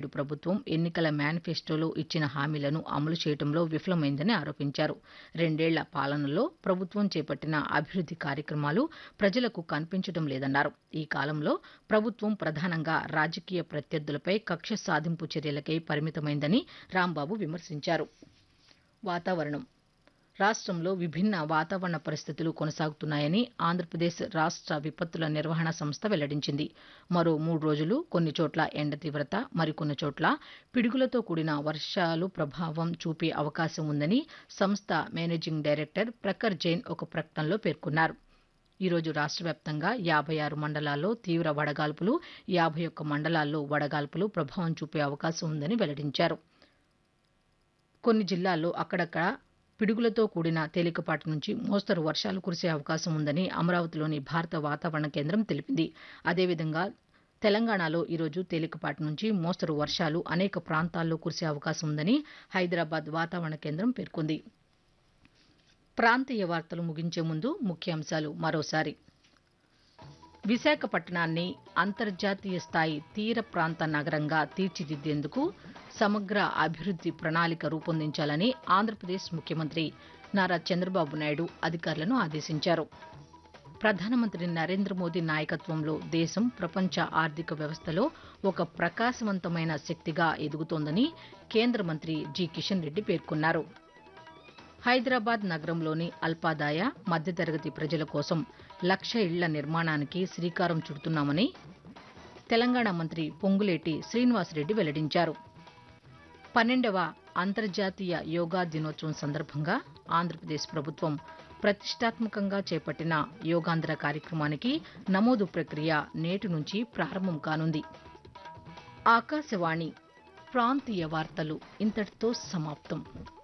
ప్రభుత్వం ఎన్నికల మేనిఫెస్టోలో ఇచ్చిన హామీలను అమలు చేయడంలో విఫలమైందని ఆరోపించారు రెండేళ్ల పాలనలో ప్రభుత్వం చేపట్టిన అభివృద్ది కార్యక్రమాలు ప్రజలకు కనిపించడం లేదన్నారు ఈ కాలంలో ప్రభుత్వం ప్రధానంగా రాజకీయ ప్రత్యర్థులపై కక్ష సాధింపు చర్యలకై పరిమితమైందని రాంబాబు విమర్శించారు వాతావరణం రాష్ట్రంలో విభిన్న వాతావరణ పరిస్థితులు కొనసాగుతున్నాయని ఆంధ్రప్రదేశ్ రాష్ట్ర విపత్తుల నిర్వహణ సంస్థ వెల్లడించింది మరో మూడు రోజులు కొన్ని చోట్ల ఎండ తీవ్రత మరికొన్ని చోట్ల పిడుగులతో కూడిన వర్షాలు ప్రభావం చూపే అవకాశం ఉందని సంస్థ మేనేజింగ్ డైరెక్టర్ ప్రఖర్ జైన్ ఒక ప్రకటనలో పేర్కొన్నారు ఈరోజు రాష్ట్ర వ్యాప్తంగా యాభై ఆరు మండలాల్లో తీవ్ర వడగాల్పులు యాభై ఒక్క మండలాల్లో వడగాల్పులు ప్రభావం చూపే అవకాశం ఉందని వెల్లడించారు కొన్ని జిల్లాల్లో అక్కడక్కడ పిడుగులతో కూడిన తేలికపాటి నుంచి మోస్తరు వర్షాలు కురిసే అవకాశం ఉందని అమరావతిలోని భారత వాతావరణ కేంద్రం తెలిపింది అదేవిధంగా తెలంగాణలో ఈరోజు తేలికపాటి నుంచి మోస్తరు వర్షాలు అనేక ప్రాంతాల్లో కురిసే అవకాశం ఉందని హైదరాబాద్ వాతావరణ కేంద్రం పేర్కొంది ప్రాంతీయ వార్తలు ముగించే ముందు ముఖ్యాంశాలు మరోసారి విశాఖపట్నాన్ని అంతర్జాతీయ స్థాయి తీర ప్రాంత నగరంగా తీర్చిదిద్దేందుకు సమగ్ర అభివృద్ది ప్రణాళిక రూపొందించాలని ఆంధ్రప్రదేశ్ ముఖ్యమంత్రి నారా చంద్రబాబు నాయుడు అధికారులను ఆదేశించారు ప్రధానమంత్రి నరేంద్ర మోదీ నాయకత్వంలో దేశం ప్రపంచ ఆర్థిక వ్యవస్థలో ఒక ప్రకాశవంతమైన శక్తిగా ఎదుగుతోందని కేంద్ర మంత్రి జి కిషన్ రెడ్డి పేర్కొన్నారు హైదరాబాద్ నగరంలోని అల్పాదాయ మధ్యతరగతి ప్రజల కోసం లక్ష ఇళ్ల నిర్మాణానికి శ్రీకారం చుడుతున్నామని తెలంగాణ మంత్రి పొంగులేటి శ్రీనివాసరెడ్డి వెల్లడించారు పన్నెండవ అంతర్జాతీయ యోగా దినోత్సవం సందర్భంగా ఆంధ్రప్రదేశ్ ప్రభుత్వం ప్రతిష్టాత్మకంగా చేపట్టిన యోగాంధ్ర కార్యక్రమానికి నమోదు ప్రక్రియ నేటి నుంచి ప్రారంభం కానుంది ఆకాశవాణి ప్రాంతీయ వార్తలు ఇంతటితో సమాప్తం